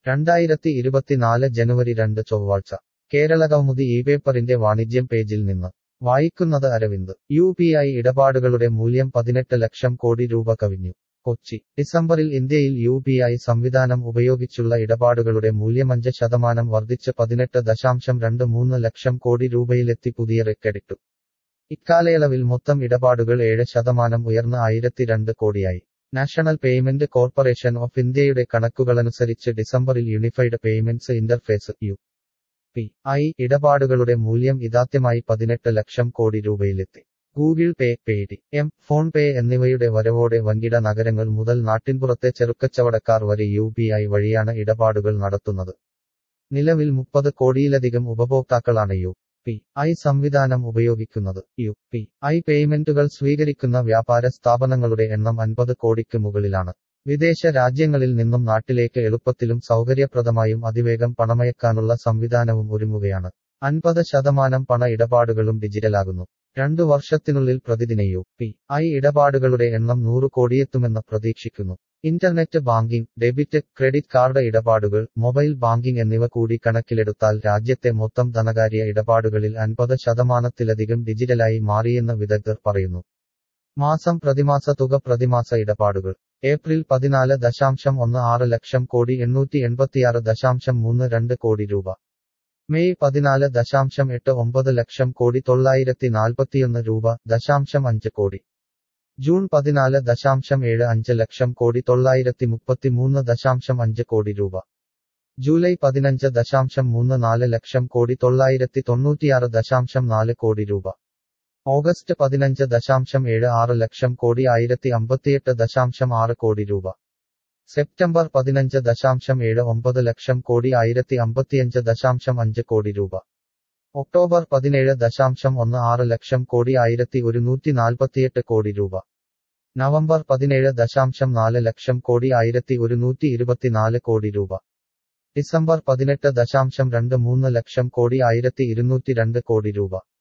രണ്ടായിരത്തി ഇരുപത്തിനാല് ജനുവരി രണ്ട് ചൊവ്വാഴ്ച കേരളകൗമുദി ഈ പേപ്പറിന്റെ വാണിജ്യം പേജിൽ നിന്ന് വായിക്കുന്നത് അരവിന്ദ് യു പി ഐ ഇടപാടുകളുടെ മൂല്യം പതിനെട്ട് ലക്ഷം കോടി രൂപ കവിഞ്ഞു കൊച്ചി ഡിസംബറിൽ ഇന്ത്യയിൽ യു പി ഐ സംവിധാനം ഉപയോഗിച്ചുള്ള ഇടപാടുകളുടെ മൂല്യം അഞ്ച് ശതമാനം വർദ്ധിച്ച് പതിനെട്ട് ദശാംശം രണ്ട് മൂന്ന് ലക്ഷം കോടി രൂപയിലെത്തി പുതിയ റെക്കഡിട്ടു ഇക്കാലയളവിൽ മൊത്തം ഇടപാടുകൾ ഏഴ് ശതമാനം ഉയർന്ന് ആയിരത്തി രണ്ട് കോടിയായി നാഷണൽ പേയ്മെന്റ് കോർപ്പറേഷൻ ഓഫ് ഇന്ത്യയുടെ കണക്കുകളനുസരിച്ച് ഡിസംബറിൽ unified payments interface U P I ഇടപാടുകളുടെ മൂല്യം ഇതാദ്യമായി പതിനെട്ട് ലക്ഷം കോടി രൂപയിലെത്തി ഗൂഗിൾ പേ പേടി എം ഫോൺ പേ എന്നിവയുടെ വരവോടെ വൻകിട നഗരങ്ങൾ മുതൽ നാട്ടിൻപുറത്തെ ചെറുക്കച്ചവടക്കാർ വരെ യു പി ഐ വഴിയാണ് ഇടപാടുകൾ നടത്തുന്നത് നിലവിൽ മുപ്പത് കോടിയിലധികം ഉപഭോക്താക്കളാണ് യു പി ഐ സംവിധാനം ഉപയോഗിക്കുന്നത് യു പി ഐ പേയ്മെന്റുകൾ സ്വീകരിക്കുന്ന വ്യാപാര സ്ഥാപനങ്ങളുടെ എണ്ണം അൻപത് കോടിക്ക് മുകളിലാണ് വിദേശ രാജ്യങ്ങളിൽ നിന്നും നാട്ടിലേക്ക് എളുപ്പത്തിലും സൗകര്യപ്രദമായും അതിവേഗം പണമയക്കാനുള്ള സംവിധാനവും ഒരുങ്ങുകയാണ് അൻപത് ശതമാനം പണ ഇടപാടുകളും ഡിജിറ്റലാകുന്നു രണ്ടു വർഷത്തിനുള്ളിൽ പ്രതിദിന യു പി ഐ ഇടപാടുകളുടെ എണ്ണം നൂറ് കോടിയെത്തുമെന്ന് പ്രതീക്ഷിക്കുന്നു internet banking debit credit card ഇടപാടുകൾ മൊബൈൽ ബാങ്കിംഗ് എന്നിവ കൂടി കണക്കിലെടുത്താൽ രാജ്യത്തെ മൊത്തം ധനകാര്യ ഇടപാടുകളിൽ അൻപത് ശതമാനത്തിലധികം ഡിജിറ്റലായി മാറിയെന്ന് വിദഗ്ധർ പറയുന്നു മാസം പ്രതിമാസ തുക പ്രതിമാസ ഇടപാടുകൾ ഏപ്രിൽ പതിനാല് ദശാംശം ഒന്ന് ആറ് ലക്ഷം കോടി എണ്ണൂറ്റി എൺപത്തിയാറ് ദശാംശം മൂന്ന് രണ്ട് കോടി രൂപ മെയ് പതിനാല് ദശാംശം എട്ട് ഒമ്പത് ലക്ഷം കോടി തൊള്ളായിരത്തി നാൽപ്പത്തിയൊന്ന് രൂപ ദശാംശം അഞ്ച് കോടി ജൂൺ പതിനാല് ദശാംശം ഏഴ് അഞ്ച് ലക്ഷം കോടി തൊള്ളായിരത്തി മുപ്പത്തിമൂന്ന് ദശാംശം അഞ്ച് കോടി രൂപ ജൂലൈ പതിനഞ്ച് ദശാംശം മൂന്ന് നാല് ലക്ഷം കോടി തൊള്ളായിരത്തി തൊണ്ണൂറ്റിയാറ് ദശാംശം നാല് കോടി രൂപ ഓഗസ്റ്റ് പതിനഞ്ച് ദശാംശം ഏഴ് ആറ് ലക്ഷം കോടി ആയിരത്തി അമ്പത്തിയെട്ട് ദശാംശം ആറ് കോടി രൂപ സെപ്റ്റംബർ പതിനഞ്ച് ദശാംശം ഏഴ് ഒമ്പത് ലക്ഷം കോടി ആയിരത്തി അമ്പത്തിയഞ്ച് ദശാംശം അഞ്ച് കോടി രൂപ ഒക്ടോബർ പതിനേഴ് ദശാംശം ഒന്ന് ആറ് ലക്ഷം കോടി ആയിരത്തി ഒരുന്നൂറ്റി നാൽപ്പത്തിയെട്ട് കോടി രൂപ നവംബർ പതിനേഴ് ദശാംശം നാല് ലക്ഷം കോടി ആയിരത്തി ഒരുന്നൂറ്റി ഇരുപത്തിനാല് കോടി രൂപ ഡിസംബർ പതിനെട്ട് ദശാംശം രണ്ട് മൂന്ന് ലക്ഷം കോടി ആയിരത്തി ഇരുന്നൂറ്റി രണ്ട് കോടി രൂപ